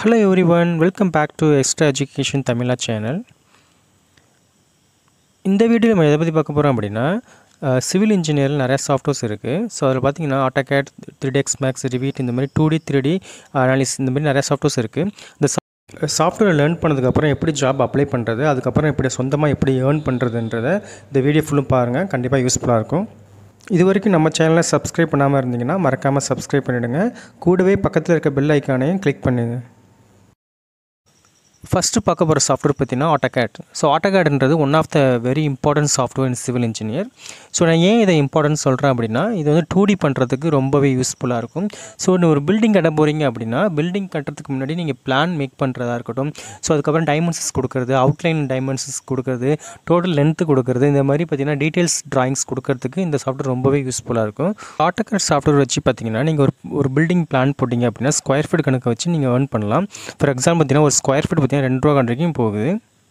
hello everyone welcome back to extra education Tamizha channel இந்த video நம்ம எதை பற்றி பார்க்க போகிறோம் அப்படின்னா சிவில் இன்ஜினியரில் நிறையா சாஃப்ட்வேர்ஸ் இருக்குது ஸோ அதில் பார்த்தீங்கன்னா AutoCAD three ds max Revit இந்த மாதிரி two D three D analysis இந்த மாதிரி நிறையா சாஃப்ட்வேர்ஸ் இருக்குது இந்த சாஃப்ட்வேர் லேர்ன் பண்ணதுக்கப்புறம் எப்படி ஜாப் அப்ளை பண்ணுறது அதுக்கப்புறம் எப்படி சொந்தமாக எப்படி ஏர்ன் பண்ணுறதுன்றத இந்த வீடியோ ஃபுல்லும் பாருங்கள் கண்டிப்பாக யூஸ்ஃபுல்லாக இருக்கும் இது வரைக்கும் நம்ம சேனலை சப்ஸ்கிரைப் பண்ணாமல் இருந்தீங்கன்னா மறக்காமல் சப்ஸ்கிரைப் பண்ணிவிடுங்க கூடவே பக்கத்தில் இருக்க பெல் ஐக்கானையும் கிளிக் பண்ணுங்க ஃபஸ்ட்டு பார்க்க போகிற சாஃப்ட்வேர் பார்த்தீங்கன்னா ஆட்டோகேட் ஸோ ஆட்டோகேட்ன்றது one of the very important software in civil engineer so நான் ஏன் இதை இம்பார்ட்டன்ட் சொல்கிறேன் அப்படின்னா இது வந்து டூ டி பண்ணுறதுக்கு ரொம்பவே யூஸ்ஃபுல்லாக இருக்கும் ஸோ நீங்கள் ஒரு பில்டிங் கட்ட போகிறீங்க அப்படின்னா பில்டிங் கட்டுறதுக்கு முன்னாடி நீங்கள் பிளான் மேக் பண்ணுறதா இருக்கட்டும் ஸோ அதுக்கப்புறம் டைமென்ஷன்ஸ் கொடுக்குறது அவுட்லைன் டைமென்ஷன்ஸ் கொடுக்குறது டோட்டல் லென்த்து கொடுக்குறது இந்த மாதிரி பார்த்தீங்கன்னா டீட்டெயில்ஸ் ட்ராயிங்ஸ் கொடுக்கறதுக்கு இந்த சாஃப்ட்வேர் ரொம்பவே யூஸ்ஃபுல்லாக இருக்கும் ஆட்டோகேட் சாஃப்ட்வேர் வச்சு பார்த்தீங்கன்னா நீங்கள் ஒரு ஒரு பில்டிங் பிளான் போட்டிங்க அப்படின்னா ஸ்கொயர் ஃபீட் கணக்கு வச்சு நீங்கள் ஏர்ன் பண்ணலாம் ஃபார் எக்ஸாம்பிள் பார்த்தீங்கன்னா ஒரு ஸ்கொயர் ஃபீட் பார்த்தீங்கன்னா ரெண்டு ரூபா வரைக்கும் போகுது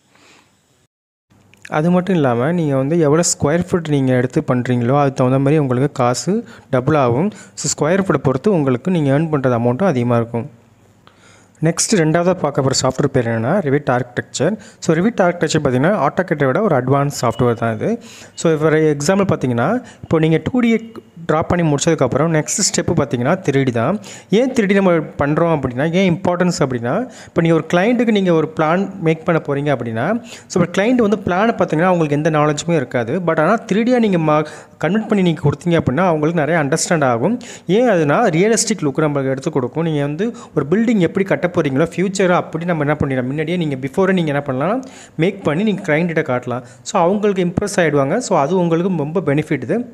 அது மட்டும் இல்லாமல் நீங்கள் வந்து எவ்வளோ ஸ்கொயர் ஃபீட் நீங்கள் எடுத்து பண்ணுறீங்களோ அதுக்கு தகுந்த மாதிரி உங்களுக்கு காசு டபுள் ஆகும் ஸோ ஸ்கொயர் ஃபீட்டை பொறுத்து உங்களுக்கு நீங்கள் ஏர்ன் பண்ணுறது அமௌண்ட்டும் அதிகமாக இருக்கும் நெக்ஸ்ட் ரெண்டாவதாக பார்க்க போகிற சாஃப்ட்வேர் பேர் என்னென்னா Revit architecture so Revit architecture பார்த்தீங்கன்னா ஆட்டோகேட்டை விட ஒரு அட்வான்ஸ் சாஃப்ட்வேர் தான் இது ஸோ ஃபார் எக்ஸாம்பிள் பார்த்தீங்கன்னா இப்போ நீங்கள் டூ டியை ட்ரா பண்ணி முடிச்சதுக்கப்புறம் நெக்ஸ்ட் ஸ்டெப்பு பார்த்தீங்கன்னா த்ரீடி தான் ஏன் த்ரீடி நம்ம பண்ணுறோம் அப்படின்னா ஏன் இம்பார்ட்டன்ஸ் அப்படின்னா இப்போ நீங்கள் ஒரு கிளைண்ட்டுக்கு நீங்கள் ஒரு பிளான் மேக் பண்ண போகிறீங்க அப்படின்னா ஸோ இப்போ கிளைண்ட் வந்து பிளானை பார்த்தீங்கன்னா அவங்களுக்கு எந்த நாலேஜுமே இருக்காது பட் ஆனால் த்ரீடியாக நீங்கள் மா கன்வெர்ட் பண்ணி நீங்கள் கொடுத்தீங்க அப்படின்னா அவங்களுக்கு நிறைய அண்டர்ஸ்டாண்ட் ஆகும் ஏன் அதுனா ரியலிஸ்டிக் லுக் நம்மளுக்கு எடுத்து கொடுக்கும் நீங்கள் வந்து ஒரு பில்டிங் எப்படி கட்ட போகிறீங்களோ ஃப்யூச்சராக அப்படி நம்ம என்ன பண்ணிடலாம் முன்னாடியே நீங்கள் பிஃபோரே நீங்கள் என்ன பண்ணலாம் மேக் பண்ணி நீங்கள் கிளைண்ட்டிட்ட காட்டலாம் ஸோ அவங்களுக்கு இம்ப்ரெஸ் ஆகிடுவாங்க ஸோ அது உங்களுக்கு ரொம்ப பெனிஃபிட் இது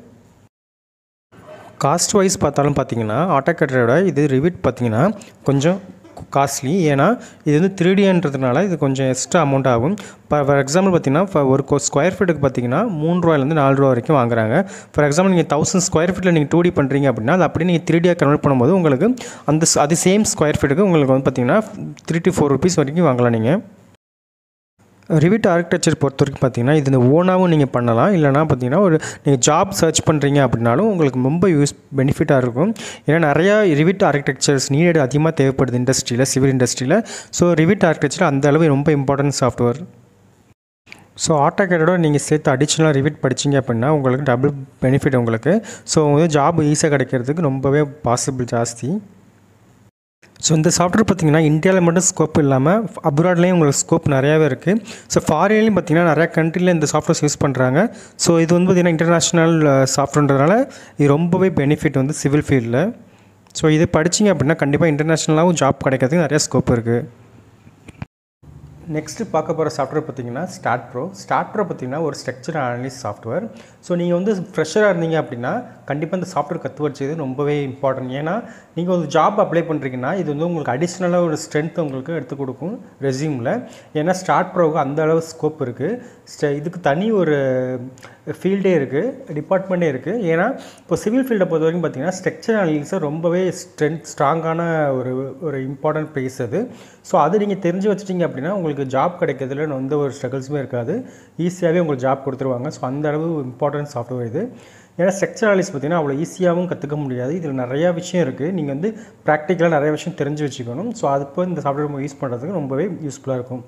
காஸ்ட் வைஸ் பார்த்தாலும் பார்த்தீங்கன்னா ஆட்டோகேட்டரோட இது ரிவிட் பார்த்தீங்கன்னா கொஞ்சம் காஸ்ட்லி ஏன்னா இது வந்து த்ரீடின்றதுனால இது கொஞ்சம் எக்ஸ்ட்ரா அமௌண்ட் ஆகும் இப்போ ஃபார் எக்ஸாம்பிள் பார்த்தீங்கன்னா ஒரு ஸ்கொயர் ஃபீட்டுக்கு பார்த்தீங்கன்னா மூணு ரூபாயிலேருந்து நாலு ரூபா வரைக்கும் வாங்குறாங்க ஃபார் எக்ஸாம்பிள் நீங்கள் தௌசண்ட் ஸ்கொயர் ஃபீட்டில் நீங்கள் டூ டி பண்ணுறீங்க அப்படின்னா அது அப்படியே நீங்கள் த்ரீ டியாக கன்வெர்ட் பண்ணும்போது உங்களுக்கு அந்த அது சேம் ஸ்கொயர் ஃபீட்டுக்கு உங்களுக்கு வந்து பார்த்தீங்கன்னா த்ரீ டு ஃபோர் ருபீஸ் வரைக்கும் வாங்கலாம் நீங்கள் ரிவிட் ஆர்கிடெக்சர் பொறுத்த வரைக்கும் பார்த்தீங்கன்னா இது ஓனாகவும் நீங்கள் பண்ணலாம் இல்லைனா பார்த்தீங்கன்னா ஒரு நீங்கள் ஜாப் சர்ச் பண்ணுறீங்க அப்படின்னாலும் உங்களுக்கு ரொம்ப யூஸ் பெனிஃபிட்டாக இருக்கும் ஏன்னா நிறையா ரிவிட் ஆர்கிடெக்சர்ஸ் நீடட் அதிகமாக தேவைப்படுது இண்டஸ்ட்ரியில் சிவில் இண்டஸ்ட்ரியில் ஸோ ரிவிட் ஆர்கிடெக்சர் அந்த அளவு ரொம்ப இம்பார்ட்டன்ட் சாஃப்ட்வேர் ஸோ ஆட்டோகேடோட நீங்கள் சேர்த்து அடிஷ்னலாக ரிவிட் படிச்சிங்க அப்படின்னா உங்களுக்கு டபுள் பெனிஃபிட் உங்களுக்கு ஸோ வந்து ஜாப் ஈஸியாக கிடைக்கிறதுக்கு ரொம்பவே பாசிபிள் ஜாஸ்தி ஸோ இந்த சாஃப்ட்வேர் பார்த்திங்கன்னா இந்தியாவில் மட்டும் ஸ்கோப் இல்லாமல் அப்ராட்லேயும் உங்களுக்கு ஸ்கோப் நிறையாவே இருக்குது ஸோ ஃபாரின்லேயும் பார்த்திங்கன்னா நிறையா கண்ட்ரியில் இந்த சாஃப்ட்வேர்ஸ் யூஸ் பண்ணுறாங்க ஸோ இது வந்து பார்த்திங்கன்னா இன்டர்நேஷ்னல் சாஃப்ட்வேர்ன்றதுனால இது ரொம்பவே பெனிஃபிட் வந்து சிவில் ஃபீல்டில் ஸோ இது படிச்சிங்க அப்படின்னா கண்டிப்பாக இன்டர்நேஷ்னலாகவும் ஜாப் கிடைக்கிறதுக்கு நிறையா ஸ்கோப் இருக்குது நெக்ஸ்ட்டு பார்க்க போகிற சாஃப்ட்வேர் பார்த்தீங்கன்னா ஸ்டார்ட் ப்ரோ ஸ்டார்ட் ப்ரோ பார்த்தீங்கன்னா ஒரு ஸ்ட்ரக்சர் அனலிஸ் சாஃப்ட்வேர் ஸோ நீங்கள் வந்து ஃப்ரெஷராக இருந்தீங்க அப்படின்னா கண்டிப்பாக இந்த சாஃப்ட்வேர் கற்று வச்சது ரொம்பவே இம்பார்ட்டன்ட் ஏன்னா நீங்கள் ஒரு ஜாப் அப்ளை பண்ணுறீங்கன்னா இது வந்து உங்களுக்கு அடிஷ்னலாக ஒரு ஸ்ட்ரென்த் உங்களுக்கு எடுத்து கொடுக்கும் ரெசியூமில் ஏன்னா ஸ்டார்ட் ப்ரோவுக்கு அந்த அளவு ஸ்கோப் இருக்குது இதுக்கு தனி ஒரு ஃபீல்டே இருக்குது டிபார்ட்மெண்ட்டே இருக்குது ஏன்னா இப்போ சிவில் ஃபீல்டை பொறுத்த வரைக்கும் பார்த்தீங்கன்னா ஸ்ட்ரக்சர் அனலிஸை ரொம்பவே ஸ்ட்ரென்த் ஸ்ட்ராங்கான ஒரு ஒரு இம்பார்ட்டன்ட் ப்ளேஸ் அது ஸோ அது நீங்கள் தெரிஞ்சு வச்சிட்டிங்க அப்படின்னா உங்களுக்கு ஜாப் கிடைக்கிறதுல எந்த ஒரு ஸ்ட்ரகிள்ஸுமே இருக்காது ஈஸியாகவே உங்களுக்கு ஜாப் கொடுத்துருவாங்க ஸோ அந்த அளவு இம்பார்ட்டன்ட் சாஃப்ட்வேர் இது ஏன்னா ஸ்ட்ரக்சர் அனலிஸ் பார்த்திங்கன்னா அவ்வளோ ஈஸியாகவும் கற்றுக்க முடியாது இதில் நிறையா விஷயம் இருக்குது நீங்கள் வந்து ப்ராக்டிக்கலாக நிறைய விஷயம் தெரிஞ்சு வச்சுக்கணும் ஸோ அதுப்போ இந்த சாஃப்ட்வேர் யூஸ் பண்ணுறதுக்கு ரொம்பவே யூஸ்ஃபுல்லாக இருக்கும்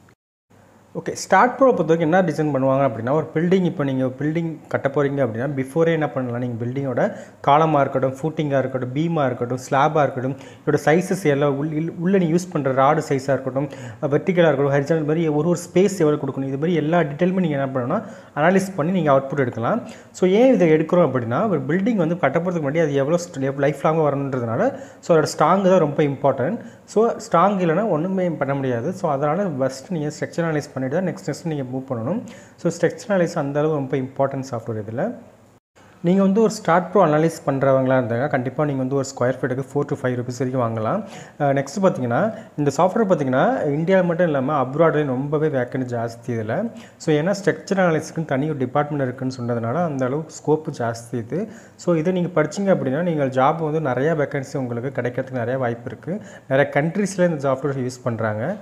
ஓகே ஸ்டார்ட் ப்ரோ பொறுத்த வரைக்கும் என்ன டிசைன் பண்ணுவாங்க அப்படின்னா ஒரு பில்டிங் இப்போ நீங்கள் பில்டிங் கட்ட போகிறீங்க அப்படின்னா பிஃபோரே என்ன பண்ணலாம் நீங்கள் பில்டிங்கோட காலமாக இருக்கட்டும் ஃபூட்டிங்காக இருக்கட்டும் பீமாக இருக்கட்டும் ஸ்லாபாக இருக்கட்டும் இதோட சைஸஸ் எல்லாம் உள் உள்ளே நீ யூஸ் பண்ணுற ராடு சைஸாக இருக்கட்டும் வெர்டிக்கலாக இருக்கட்டும் ஹரிஜனல் மாதிரி ஒரு ஒரு ஸ்பேஸ் எவ்வளோ கொடுக்கணும் இது மாதிரி எல்லா டீட்டெயிலுமே நீங்கள் என்ன பண்ணணும்னா அனாலிஸ் பண்ணி நீங்கள் அவுட்புட் எடுக்கலாம் ஸோ ஏன் இதை எடுக்கிறோம் அப்படின்னா ஒரு பில்டிங் வந்து கட்ட போகிறதுக்கு முன்னாடி அது எவ்வளோ லைஃப் லாங்காக வரணுன்றதுனால ஸோ அதோட ஸ்ட்ராங் தான் ரொம்ப இம்பார்ட்டன்ட் ஸோ ஸ்ட்ராங் இல்லைனா ஒன்றுமே பண்ண முடியாது ஸோ அதனால் ஃபஸ்ட் நீங்கள் ஸ்ட்ரக்சர் அனலைஸ் பண்ணிவிட்டு தான் நெக்ஸ்ட் நெக்ஸ்ட் நீங்கள் மூவ் பண்ணணும் ஸோ ஸ்ட்ரக்சர் அனலைஸ் அந்தளவு ரொம்ப இம்பார்ட்டன்ட் சாஃப்ட்வேர் இதில் நீங்கள் வந்து ஒரு ஸ்டார்ட் ப்ரோ அனலைஸ் பண்ணுறவங்களா இருந்தாங்க கண்டிப்பாக நீங்கள் வந்து ஒரு ஸ்கொயர் ஃபீட்டுக்கு ஃபோர் டு ஃபைவ் ருபீஸ் வரைக்கும் வாங்கலாம் நெக்ஸ்ட் பார்த்தீங்கன்னா இந்த சாஃப்ட்வேர் பார்த்தீங்கன்னா இந்தியாவில் மட்டும் இல்லாமல் அப்ராட்லேயும் ரொம்பவே வேக்கன்ட் ஜாஸ்தி இதில் ஸோ ஏன்னா ஸ்ட்ரக்சர் அனலைஸ்க்குன்னு தனி ஒரு டிபார்ட்மெண்ட் இருக்குன்னு சொன்னதுனால அந்த அளவுக்கு ஸ்கோப்பு ஜாஸ்தி இது ஸோ இதை நீங்கள் படிச்சிங்க அப்படின்னா நீங்கள் ஜாப் வந்து நிறையா வேக்கன்சி உங்களுக்கு கிடைக்கிறதுக்கு நிறையா வாய்ப்பு இருக்குது நிறைய கண்ட்ரீஸில் இந்த சாஃப்ட்வேர் யூஸ் பண்ணுறாங்க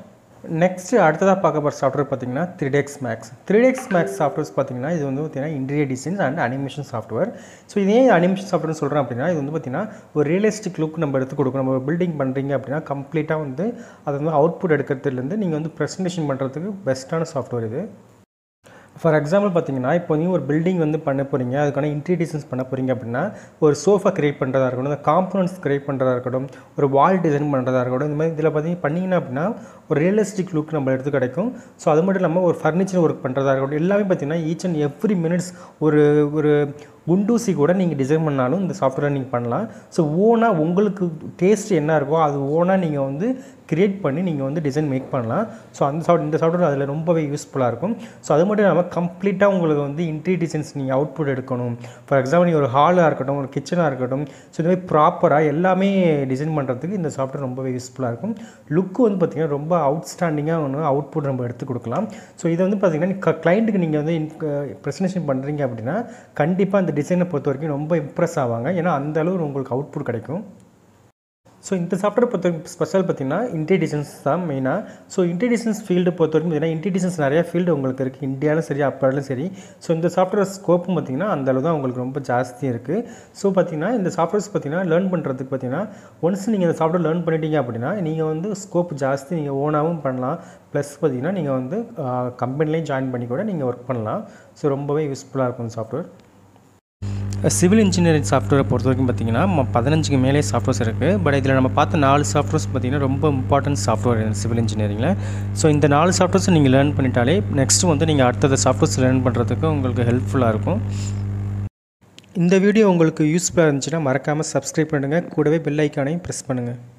நெக்ஸ்ட்டு அடுத்ததாக பார்க்க போகிற சாஃப்ட்வேர் பார்த்தீங்கன்னா three ds max three ds max softwares பார்த்தீங்கன்னா இது வந்து பார்த்தீங்கன்னா interior designs and animation software so இதே அனிமேஷன் சாஃப்ட்வேர்னு சொல்கிறேன் அப்படின்னா இது வந்து பார்த்தீங்கன்னா ஒரு ரியலிஸ்டிக் லுக் நம்ம எடுத்து கொடுக்கும் நம்ம பில்டிங் பண்ணுறீங்க அப்படின்னா கம்ப்ளீட்டாக வந்து அது வந்து அவுட்புட் எடுக்கிறதுலேருந்து நீங்கள் வந்து ப்ரெசன்டேஷன் பண்ணுறதுக்கு பெஸ்ட்டான சாஃப்ட்வேர் இது ஃபார் எக்ஸாம்பிள் பார்த்தீங்கன்னா இப்போ நீங்கள் ஒரு பில்டிங் வந்து பண்ண போகிறீங்க அதுக்கான இன்ட்ரீடியன்ஸ் பண்ண போகிறீங்க அப்படின்னா ஒரு சோஃபா கிரியேட் பண்ணுறதா இருக்கட்டும் இந்த காம்பனன்ட்ஸ் கிரியேட் பண்ணுறதா இருக்கட்டும் ஒரு வால் டிசைன் பண்ணுறதா இருக்கட்டும் இந்த மாதிரி இதில் பார்த்தீங்க பண்ணிங்கன்னா அப்படின்னா ஒரு ரியலிஸ்டிக் லுக் நம்ம எடுத்து கிடைக்கும் ஸோ அது மட்டும் இல்லாமல் ஒரு ஃபர்னிச்சர் ஒர்க் பண்ணுறதா இருக்கட்டும் எல்லாமே பார்த்தீங்கன்னா ஈச் அண்ட் எவ்ரி மினிட்ஸ் ஒரு ஒரு குண்டூசி கூட நீங்கள் டிசைன் பண்ணாலும் இந்த சாஃப்ட்வேர் நீங்கள் பண்ணலாம் ஸோ ஓனாக உங்களுக்கு டேஸ்ட் என்ன இருக்கோ அது ஓனாக நீங்கள் வந்து கிரியேட் பண்ணி நீங்கள் வந்து டிசைன் மேக் பண்ணலாம் ஸோ அந்த சாஃப்ட் இந்த சாஃப்ட்வேர் அதில் ரொம்பவே யூஸ்ஃபுல்லாக இருக்கும் ஸோ அது மட்டும் இல்லாமல் கம்ப்ளீட்டாக உங்களுக்கு வந்து இன்ட்ரி டிசைன்ஸ் நீங்கள் அவுட்புட் எடுக்கணும் ஃபார் எக்ஸாம்பிள் நீங்கள் ஒரு ஹாலாக இருக்கட்டும் ஒரு கிச்சனாக இருக்கட்டும் ஸோ இந்த மாதிரி ப்ராப்பராக எல்லாமே டிசைன் பண்ணுறதுக்கு இந்த சாஃப்ட்வேர் ரொம்பவே யூஸ்ஃபுல்லாக இருக்கும் லுக்கு வந்து பார்த்திங்கன்னா ரொம்ப அவுட்ஸ்டாண்டிங்காக ஒன்று அவுட்புட் நம்ம எடுத்து கொடுக்கலாம் ஸோ இதை வந்து பார்த்திங்கன்னா கிளைண்ட்டுக்கு நீங்கள் வந்து ப்ரெசன்டேஷன் பண்ணுறீங்க அப்படின்னா கண்டிப்பாக அந்த டிசைனை பொறுத்த வரைக்கும் ரொம்ப இம்ப்ரெஸ் ஆவாங்க ஏன்னா அந்த அளவு உங்களுக்கு அவுட்புட் கிடைக்கும் ஸோ இந்த சாஃப்ட்வேர் பொறுத்த வரைக்கும் ஸ்பெஷல் பார்த்தீங்கன்னா இன்டெலிஜென்ஸ் தான் மெயினாக ஸோ இன்டெலிஜென்ஸ் ஃபீல்டு பொறுத்த வரைக்கும் பார்த்தீங்கன்னா இன்டெலிஜென்ஸ் நிறையா ஃபீல்டு உங்களுக்கு இருக்குது இந்தியாவிலும் சரி அப்பாலும் சரி ஸோ இந்த சாஃப்ட்வேர் ஸ்கோப்பும் பார்த்தீங்கன்னா அந்த அளவு தான் உங்களுக்கு ரொம்ப ஜாஸ்தி இருக்குது ஸோ பார்த்தீங்கன்னா இந்த சாஃப்ட்வேர்ஸ் பார்த்தீங்கன்னா லேர்ன் பண்ணுறதுக்கு பார்த்தீங்கன்னா ஒன்ஸ் நீங்கள் இந்த சாஃப்ட்வேர் லேர்ன் பண்ணிட்டீங்க அப்படின்னா நீங்கள் வந்து ஸ்கோப் ஜாஸ்தி நீங்கள் ஓனாகவும் பண்ணலாம் ப்ளஸ் பார்த்தீங்கன்னா நீங்கள் வந்து கம்பெனிலையும் ஜாயின் பண்ணி கூட நீங்கள் ஒர்க் பண்ணலாம் ஸோ ரொம்பவே யூஸ்ஃபுல்லாக இருக்கும் இந்த சாஃப்ட்வேர் சிவில் இன்ஜினியரிங் சாஃப்ட்வேரை பொறுத்த வரைக்கும் பார்த்தீங்கன்னா ம- பதினஞ்சுக்கு மேலே சாஃப்ட்வேர்ஸ் இருக்குது பட் இதில் நம்ம பார்த்த நாலு சாஃப்ட்வேர்ஸ் பார்த்தீங்கன்னா ரொம்ப இம்பார்ட்டன்ட் சாஃப்ட்வேர் சிவில் இன்ஜினியரிங்கில் ஸோ இந்த நாலு சாஃப்ட்வேர்ஸ் நீங்கள் லேர்ன் பண்ணிட்டாலே நெக்ஸ்ட்டு வந்து நீங்கள் அடுத்தது சாஃப்ட்வேர்ஸ் லேர்ன் பண்ணுறதுக்கு உங்களுக்கு ஹெல்ப்ஃபுல்லாக இருக்கும் இந்த வீடியோ உங்களுக்கு யூஸ்ஃபுல்லாக இருந்துச்சுன்னா மறக்காமல் சப்ஸ்கிரைப் பண்ணுங்கள் கூடவே பெல் ஐக்கானையும் ப்ரெஸ் பண்ணுங்கள்